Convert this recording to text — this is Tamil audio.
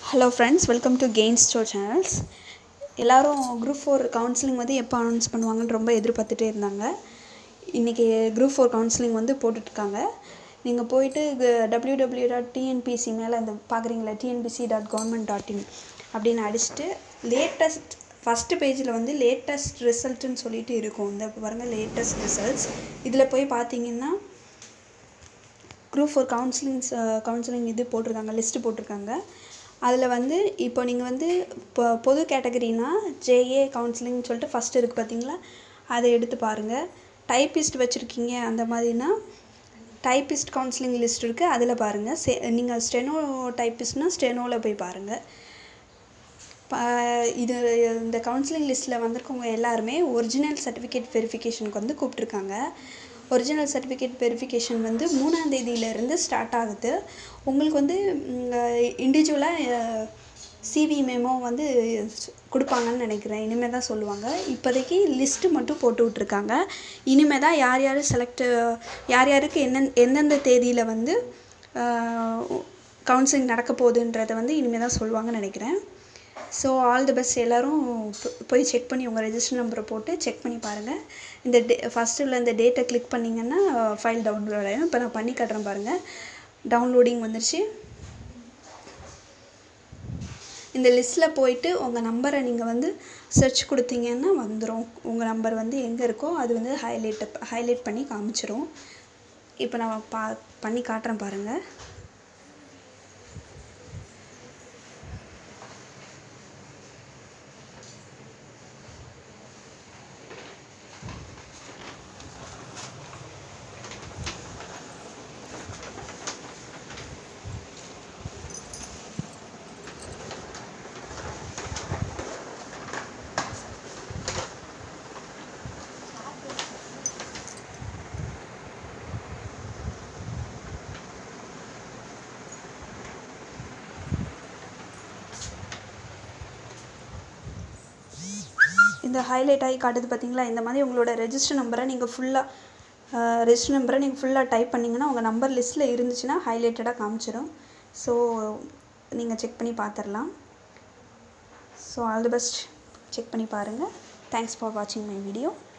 hello friends welcome to gain store channels எல்லோரும் குரூப் ஃபோர் கவுன்சிலிங் வந்து எப்போ அனௌன்ஸ் பண்ணுவாங்கன்னு ரொம்ப எதிர்பார்த்துட்டே இருந்தாங்க இன்றைக்கி குரூப் ஃபோர் கவுன்சிலிங் வந்து போட்டுட்ருக்காங்க நீங்கள் போயிட்டு டபிள்யூ டபிள்யூ டாட் டிஎன்பிசி மேலே அந்த பார்க்குறீங்களா TNPSC dot government dot in அப்படின்னு அடிச்சுட்டு லேட்டஸ்ட் ஃபஸ்ட்டு பேஜில் வந்து லேட்டஸ்ட் ரிசல்ட்டுன்னு சொல்லிட்டு இருக்கும் இந்த பாருங்கள் லேட்டஸ்ட் ரிசல்ட்ஸ் இதில் போய் பார்த்தீங்கன்னா குரூப் ஃபோர் கவுன்சிலிங்ஸ் கவுன்சிலிங் இது போட்டிருக்காங்க லிஸ்ட்டு போட்டிருக்காங்க அதில் வந்து இப்போ நீங்கள் வந்து இப்போ பொது கேட்டகரினா ஜேஏ கவுன்சிலிங்னு சொல்லிட்டு ஃபஸ்ட்டு இருக்குது பார்த்தீங்களா அதை எடுத்து பாருங்கள் டைப்பிஸ்ட் வச்சுருக்கீங்க அந்த மாதிரினா டைப்பிஸ்ட் கவுன்சிலிங் லிஸ்ட் இருக்குது அதில் பாருங்கள் சே நீங்கள் ஸ்டெனோ டைப்பிஸ்ட்னால் ஸ்டெனோவில் போய் பாருங்கள் இது இந்த கவுன்சிலிங் லிஸ்ட்டில் வந்திருக்கவங்க எல்லாருமே ஒரிஜினல் சர்டிஃபிகேட் வெரிஃபிகேஷனுக்கு வந்து கூப்பிட்ருக்காங்க ஒரிஜினல் சர்டிஃபிகேட் வெரிஃபிகேஷன் வந்து மூணாம் தேதியிலேருந்து ஸ்டார்ட் ஆகுது உங்களுக்கு வந்து இண்டிவிஜுவலாக சிவி மெமோ வந்து கொடுப்பாங்கன்னு நினைக்கிறேன் இனிமேல் தான் சொல்லுவாங்க இப்போதைக்கு லிஸ்ட்டு மட்டும் போட்டு விட்ருக்காங்க இனிமேல் தான் யார் யார் செலக்ட் யார் யாருக்கு என்னென் எந்தெந்த தேதியில் வந்து கவுன்சிலிங் நடக்க போகுதுன்றதை வந்து இனிமேல் தான் சொல்லுவாங்கன்னு நினைக்கிறேன் ஸோ ஆல் தி பெஸ்ட் எல்லோரும் போய் செக் பண்ணி உங்கள் ரெஜிஸ்டர் நம்பரை போட்டு செக் பண்ணி பாருங்கள் இந்த டே ஃபஸ்ட்டு உள்ள இந்த டேட்டை கிளிக் பண்ணிங்கன்னா ஃபைல் டவுன்லோட் ஆகிடும் இப்போ நான் பண்ணி காட்டுறேன் பாருங்கள் டவுன்லோடிங் வந்துருச்சு இந்த லிஸ்ட்டில் போயிட்டு உங்கள் நம்பரை நீங்கள் வந்து சர்ச் கொடுத்தீங்கன்னா வந்துடும் உங்கள் நம்பர் வந்து எங்கே இருக்கோ அது வந்து ஹைலைட் ஹைலைட் பண்ணி காமிச்சிரும் இப்போ நான் பா பண்ணி காட்டுறேன் பாருங்கள் இந்த ஹைலைட் ஆகி காட்டுது பார்த்தீங்களா இந்த மாதிரி உங்களோட ரெஜிஸ்டர் நம்பரை நீங்கள் ஃபுல்லாக ரெஜிஸ்டர் நம்பரை நீங்கள் ஃபுல்லாக டைப் பண்ணிங்கன்னா உங்கள் நம்பர் லிஸ்ட்டில் இருந்துச்சுன்னா ஹைலைட்டடாக காமிச்சிடும் ஸோ நீங்கள் செக் பண்ணி பார்த்துடலாம் so all the best check பண்ணி பாருங்கள் தேங்க்ஸ் ஃபார் வாட்சிங் மை வீடியோ